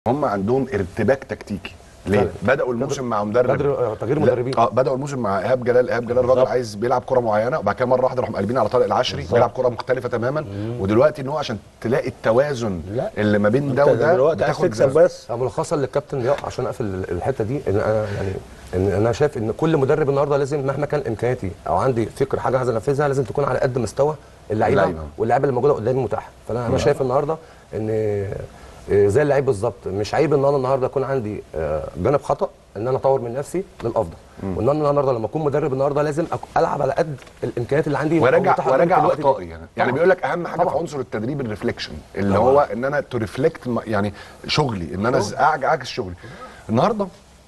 هم عندهم ارتباك تكتيكي ليه؟ فعلا. بداوا الموسم مع مدرب بدر- آه، تغيير لا، مدربين. اه بداوا الموسم مع ايهاب جلال ايهاب جلال الراجل بالظبط. عايز بيلعب كره معينه وبعد كده مره واحده راحوا مقلبين على طارق العشري بيلعب كره مختلفه تماما ودلوقتي ان هو عشان تلاقي التوازن لا. اللي ما بين ده انت وده دلوقتي عايز بتاخد تكسب زمن. بس ملخصا للكابتن ضياء عشان اقفل الحته دي ان انا يعني ان انا شايف ان كل مدرب النهارده لازم مهما كان امكانياتي او عندي فكر حاجه عايز انفذها لازم تكون على قد مستوى اللعيبه اللعيبة. واللعيبه اللي موجوده قدامي متاحه فانا انا شايف النهارده ان آه، زي اللعيب بالظبط مش عيب ان انا النهارده يكون عندي آه، جانب خطا ان انا اطور من نفسي للافضل وان انا النهارده لما اكون مدرب النهارده لازم أك- العب على قد الامكانيات اللي عندي وراجع متاحة قدامي في وراجع الوقت ده. اخطائي يعني يعني طبعاً. بيقول لك اهم حاجه في طبعاً. عنصر التدريب الريفليكشن اللي هو ان انا تو ريفلكت يعني شغلي ان انا أعج- اعكس شغلي النهارده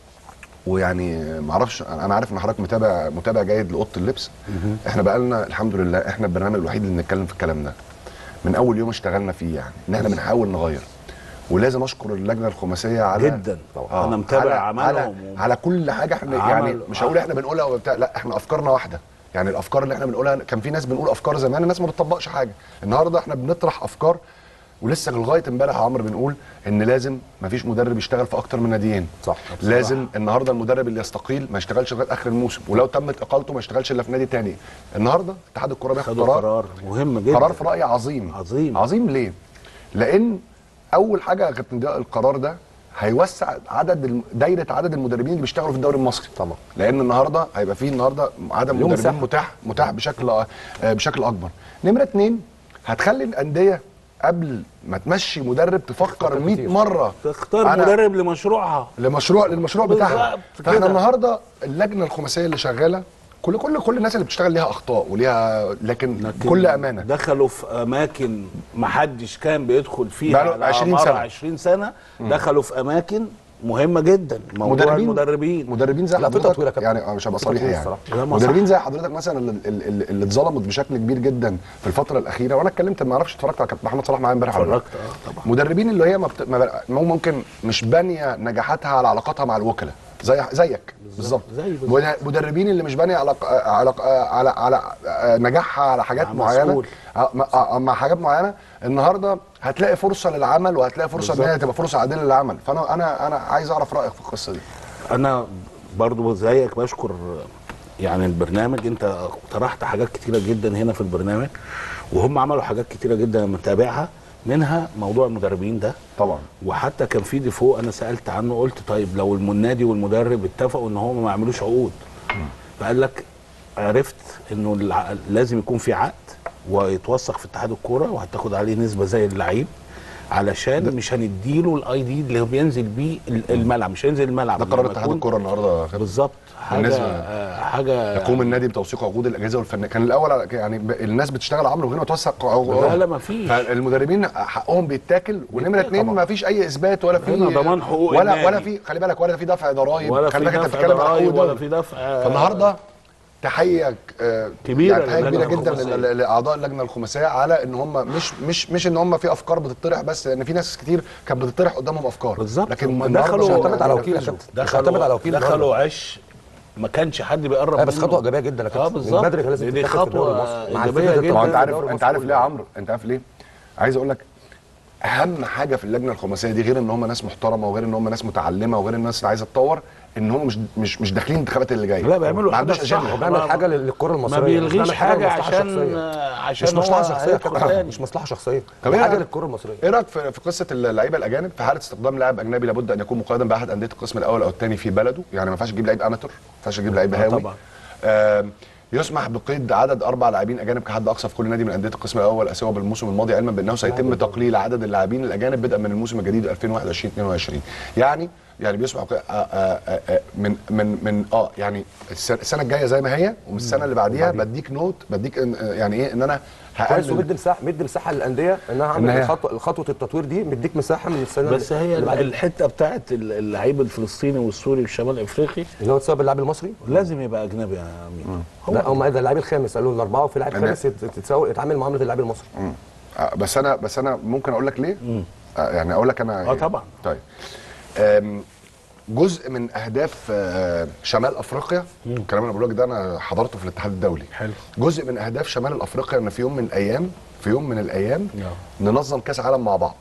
ويعني ما اعرفش انا أنا عارف ان حضرتك متابع متابع جيد لاوضه اللبس احنا بقى لنا الحمد لله احنا البرنامج الوحيد اللي بنتكلم في الكلام ده من اول يوم اشتغلنا فيه يعني ان احنا بنحاول نغير ولازم اشكر اللجنه الخماسيه على جدا. آه، أنا متابع على عملهم على, و- على كل حاجه احنا عمل- يعني مش هقول احنا بنقولها وبتاع لا احنا افكارنا واحده يعني الافكار اللي احنا بنقولها كان في ناس بنقول افكار زمان الناس ما بتطبقش حاجه النهارده احنا بنطرح افكار ولسه لغايه امبارح يا عمرو بنقول ان لازم ما فيش مدرب يشتغل في اكتر من ناديين صح لازم النهارده المدرب اللي يستقيل ما يشتغلش لغايه اخر الموسم ولو تمت اقالته ما يشتغلش الا في نادي تاني النهارده اتحاد الكوره بياخد خدوا قرار قرار مهم جدا قرار في رايي عظيم عظيم. عظيم ليه؟ لان اول حاجه يا كابتن ضياء القرار ده هيوسع عدد الم- دايره عدد المدربين اللي بيشتغلوا في الدوري المصري طبعا. لان النهارده هيبقى فيه النهارده عدد اليوم مدربين مساحة. متاح متاح بشكل آه، بشكل اكبر نمره اتنين هتخلي الانديه قبل ما تمشي مدرب تفكر 100 كتير. مره تختار أنا- مدرب لمشروعها لمشروع للمشروع بتاعها بالظبط فاحنا كده. النهارده اللجنه الخماسيه اللي شغاله كل كل كل الناس اللي بتشتغل ليها اخطاء وليها لكن, لكن كل امانه دخلوا في اماكن ما حدش كان بيدخل فيها بقاله على 20 مر سنة. 20 سنه دخلوا في اماكن مهمه جدا موضوع مدربين المدربين مدربين زي لا، في حضرتك تطوير يا كابتن. يعني آه، مش هبقى في صريح تطوير يعني الصراحة. لا، ما مدربين صح. زي حضرتك مثلا اللي, اللي, اللي اتظلمت بشكل كبير جدا في الفتره الاخيره وانا اتكلمت ما اعرفش اتفرجت على كابتن محمد صلاح معايا امبارح ولا لا. اتفرجت اه طبعا مدربين اللي هي ما بت... ما بق- مو- ممكن مش بانيه نجاحاتها على علاقاتها مع الوكلاء زي زيك بالظبط زي بالظبط. مد- مدربين اللي مش بانيه على على على, على نجاحها على حاجات مع معينه مسؤول. آه، مع- آه، مع حاجات معينه النهارده هتلاقي فرصه للعمل وهتلاقي فرصه ان هي تبقى فرصه عادله للعمل فانا انا انا عايز اعرف رايك في القصه دي انا برضو زيك بشكر يعني البرنامج انت طرحت حاجات كتيره جدا هنا في البرنامج وهم عملوا حاجات كتيره جدا انا متابعها منها موضوع المدربين ده طبعا وحتى كان في ديفو انا سالت عنه قلت طيب لو النادي والمدرب اتفقوا ان هم ما يعملوش عقود فقال لك عرفت انه الع- لازم يكون في عقد ويتوثق في اتحاد الكوره وهتاخد عليه نسبه زي اللعيب علشان مش هنديله الاي دي اللي هو بينزل بيه ال- الملعب مش هينزل الملعب ده قرار لما اتحاد يكون- الكوره النهارده يا خالد. بالظبط حاجه بالنسبة- آه، حاجه يقوم النادي بتوثيق عقود الاجهزه والفنان كان الاول يعني ب- الناس بتشتغل عمرو وهنا توثق عقود لا لا ما فيش فالمدربين حقهم بيتاكل ونمره بيتاكل اتنين طبعا. ما فيش اي اثبات ولا في هنا ضمان حقوق ولا النادي. ولا في خلي بالك ولا في دفع ضرائب ولا خلي في بالك انت دفع بتتكلم عن حقوق ضرائب ولا دول في دفع آه، فالنهارده تحيه آه، كبيرة يعني تحيه كبيره للجنة جدا الخماسية. لل- لاعضاء اللجنه الخماسيه على ان هم مش مش مش ان هم في افكار بتطرح بس لان في ناس كتير كانت بتطرح قدامهم افكار بالظبط. لكن هم النهاردة دخلوا- مش مش هعتمد على هينفذوا. وكيل يا كابتن مش دخلوا هعتمد على وكيل النهاردة. دخلوا عش ما كانش حد بيقرب لا بس منه. خطوه ايجابيه جدا يا اه كابتن بالظبط من بدري كان لازم دي تتاخد في الدوري خطوه المصري مع ايجابيه الفكرة جدا ما هو انت الدوري عارف المصري انت عارف كله. ليه يا عمرو انت عارف ليه عايز اقول لك اهم حاجه في اللجنه الخماسيه دي غير ان هم ناس محترمه وغير ان هم ناس متعلمه وغير الناس اللي عايزه تتطور ان هم مش مش مش داخلين الانتخابات اللي جايه لا بيعملوا ما عندوش حاجة اجنده صح. هو بيعمل حاجه للكره المصريه ما مش بيلغيش بيعمل حاجه لمصلحة عشان شخصية. عشان مش مصلحه هو شخصيه يا هيدخل كابتن تاني. مش مصلحه شخصيه طب دي إيه حاجه رأيك- للكره المصريه ايه رايك في في قصه اللعيبه الاجانب في حاله استخدام لاعب اجنبي لابد ان يكون مقيدا باحد انديه القسم الاول او الثاني في بلده يعني ما ينفعش تجيب لعيب اماتور ما ينفعش تجيب لعيب آه هاوي طبعا. آم، يسمح بقيد عدد اربع لاعبين اجانب كحد اقصى في كل نادي من انديه القسم الاول اسيوي بالموسم الماضي علما بانه سيتم تقليل عدد اللاعبين الاجانب بدءا من الموسم الجديد 2021 22 يعني يعني بيسمح آه، آه، آه، آه، من من من اه يعني السنه السنة الجايه زي ما هي ومن السنه اللي بعديها بديك نوت بديك إن- آه، يعني ايه ان انا كويس هقلل ومدي مساحه مدي مساحه للانديه انها إن هي- عملت خطوه خطوه التطوير دي مديك مساحه من السنه بس هي اللي بعديها. الحته بتاعت اللعيب الفلسطيني والسوري والشمال الافريقي اللي هو تسبب اللاعب المصري لازم يبقى اجنبي يا امين لا هم ده اللاعب الخامس قالوا الاربعه وفي لاعب أنا- خامس يت- تتساوي يتعامل معامله اللاعب المصري آه، بس انا بس انا ممكن اقول لك ليه؟ آه، يعني اقول لك انا اه إيه؟ طبعا. طيب آم، جزء من اهداف آه، شمال افريقيا الكلام اللي بقوله لك ده انا حضرته في الاتحاد الدولي حلو. جزء من اهداف شمال افريقيا ان في يوم من الايام في يوم من الايام نعم. ننظم كاس عالم مع بعض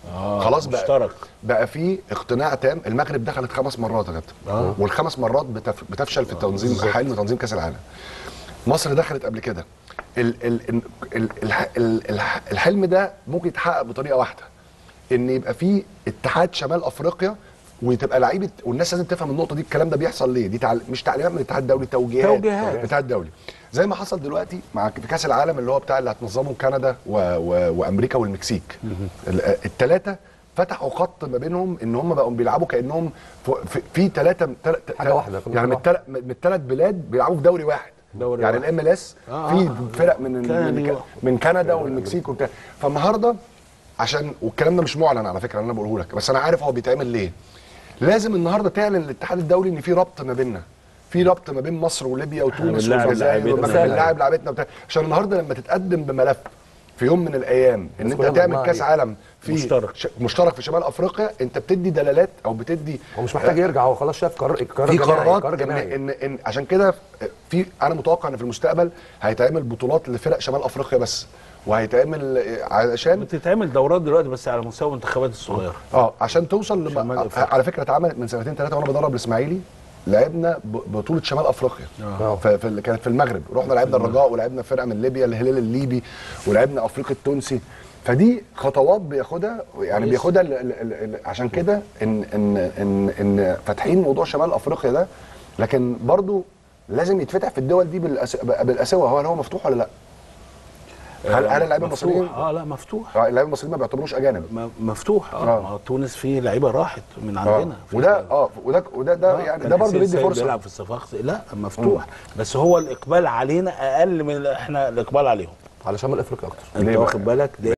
آه، خلاص بقى مشترك. بقى في اقتناع تام المغرب دخلت خمس مرات يا كابتن آه. والخمس مرات بتف... بتفشل في التنظيم حلم تنظيم كاس العالم مصر دخلت قبل كده ال... ال... ال... ال... الح- ال... الح- الحلم ده ممكن يتحقق بطريقه واحده ان يبقى في اتحاد شمال افريقيا وتبقى لعيبه والناس لازم تفهم النقطه دي الكلام ده بيحصل ليه دي تعل... مش تعليمات من الاتحاد الدولي توجيهات توجيهات. الاتحاد الدولي زي ما حصل دلوقتي مع في كاس العالم اللي هو بتاع اللي هتنظمه كندا و... و... وامريكا والمكسيك الثلاثه فتحوا خط ما بينهم ان هم بقوا بيلعبوا كانهم في- في ثلاثه حاجة واحدة، كل يعني من واحد. الثلاث من الثلاث بلاد بيلعبوا في دوري واحد دوري يعني واحد. الام ال اس آه، في آه. فرق من كندي من, و- من كندا والمكسيك وبتاع فالنهارده عشان والكلام ده مش معلن على فكره اللي انا بقوله لك بس انا عارف هو بيتعمل ليه لازم النهارده تعلن الاتحاد الدولي ان في ربط ما بيننا في ربط ما بين مصر وليبيا وتونس بنلاعب والجزائر لاعبتنا. بنلاعب لعبتنا وبتاع عشان النهارده لما تتقدم بملف في يوم من الايام ان الناس انت كلها تعمل مجمعة كاس عليه. عالم في مشترك. ش... مشترك في شمال افريقيا انت بتدي دلالات او بتدي هو مش محتاج يرجع هو خلاص شاف قرار قرار في جماعي قرارات قرار إن, جماعي ان ان عشان كده في انا متوقع ان في المستقبل هيتعمل بطولات لفرق شمال افريقيا بس وهيتعمل علشان بتتعمل دورات دلوقتي بس على مستوى المنتخبات الصغيره اه عشان توصل شمال لما أفريقيا. على فكره اتعملت من سنتين ثلاثه وانا بدرب الاسماعيلي لعبنا ب- بطوله شمال افريقيا آه. ف- في ال- كانت في المغرب رحنا لعبنا الرجاء ولعبنا فرقه من ليبيا الهلال الليبي ولعبنا افريقيا التونسي فدي خطوات بياخدها يعني كويس. بياخدها ال ال ال ال عشان كده ان ان ان ان فاتحين موضوع شمال افريقيا ده لكن برضو لازم يتفتح في الدول دي بالأس- بالاسوه هو هل هو مفتوح ولا لا؟ هل هل اللعيبه مفتوح. المصريين اه لا مفتوح اللعيبه المصريين ما بيعتبروش اجانب م- مفتوح اه, آه. آه. تونس فيه لعيبه راحت من اه عندنا وده اه وده وده ده آه، يعني كان ده برضه حسين بيدي سيد فرصه بيلعب في الصفاقس لا مفتوح بس هو الاقبال علينا اقل من احنا الاقبال عليهم على شمال افريقيا اكتر انت ليه واخد بالك